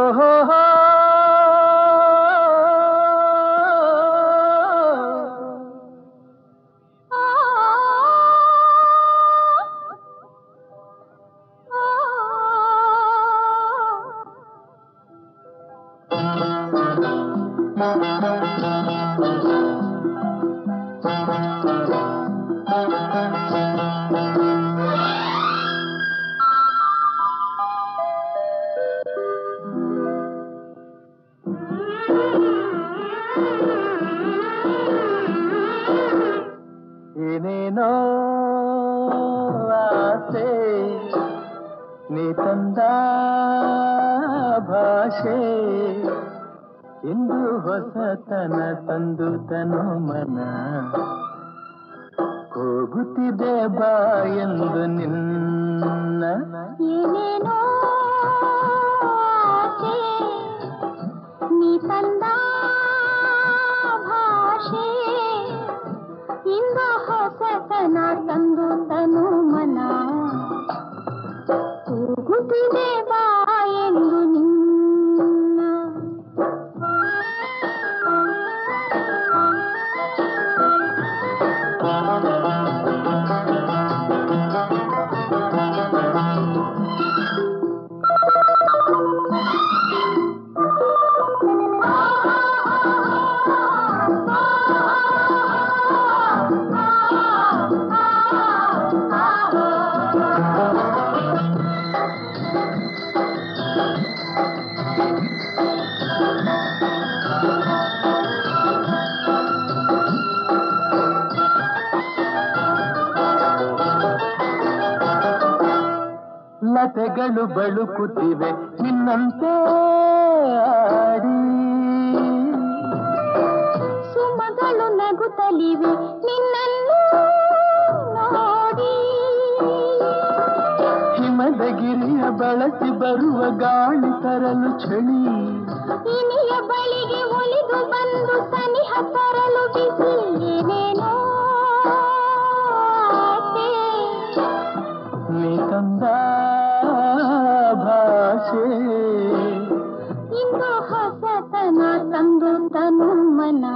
ಹೋ ಹೋ ಏನೇನೋ ಆಸೆ ನೀ ತಂದ ಭಾಷೆ ಇಂದು ಹೊಸತನ ತಂದು ತನು ಮನ ಹೋಗುತ್ತಿದೆ ಬಾ ಎಂದು ನಿನ್ನ ಏನೇನೋ ಆಸೆ, ನೀ ತಂದ ಭಾಷೆ ಇಂದು ಹೊಸತನ ತಂದು ತನು ಮನ ಕೂಗುತ್ತಿದೆ ಬಾ ಎಂದು ನಿನ್ನ ಲತೆಗಳು ಬಳುಕುತ್ತಿವೆ ನಿನ್ನಂತೆ ಆಡಿ ಸುಮಗಳು ನಗುತ್ತಲಿವೆ ನಿನ್ನನ್ನು ನೋಡಿ ಹಿಮದ ಗಿರಿಯ ಬಳಸಿ ಬರುವ ಗಾಳಿ ತರಲು ಚಳಿ ಇನಿಯ ಬಳಿಗೆ ಒಲಿದು ಬಂದು ಸನಿಹ ತರಲು ಬಿಸಿ ಏನೇನೋ ಆಸೆ. ನೀ ತಂದ ಭಾಷೆ ಇಂದು ಹೊಸತನ ತಂದು ತನು ಮನ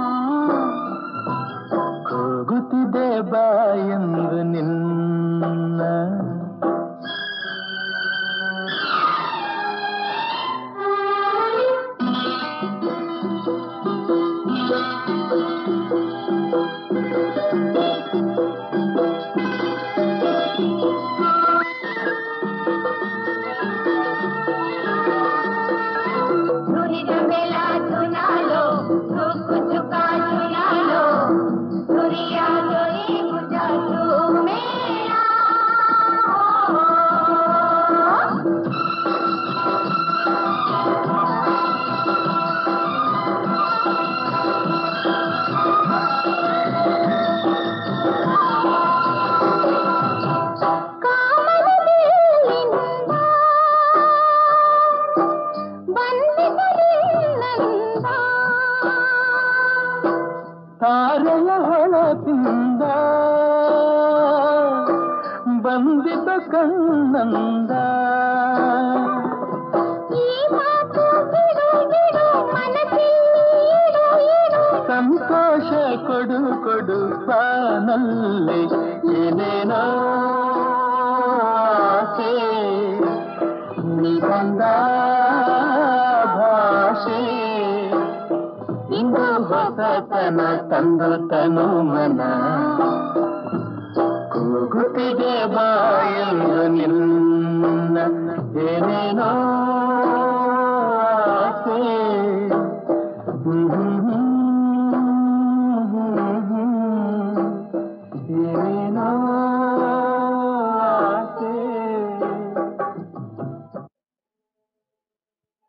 ಹೋಗುತ್ತಿದೆ ಬಾ ಎಂದು ನಿನ್ನ ನುರಿದ ಬೆಲ ಚುನಾಲೋ ಸುಕ್ಕು ಚುಕ ಚುನಾಲೋ ನುರಿಯ ಜೊರಿ ಮುಜಲು ಮೇಳ ತಾರೆಯ ಹೊಳಪಿಂದ ಬಂದಿದ್ದ ಕಣ್ಣಂದ ಸಂತೋಷ ಕೊಡು ಕೊಡು ಬಾನಲ್ಲಿ ಏನೇನೋ ಆಸೆ ನೀ ಬಂದ ಭಾಷೆ ಇಂದು ಹೊಸತನ ತಂದು ತನು ಮನ ಕೂಗುತ್ತಿದೆ ಬಾಯೆಂದು ನಿನ್ನ ಏನೇನೋ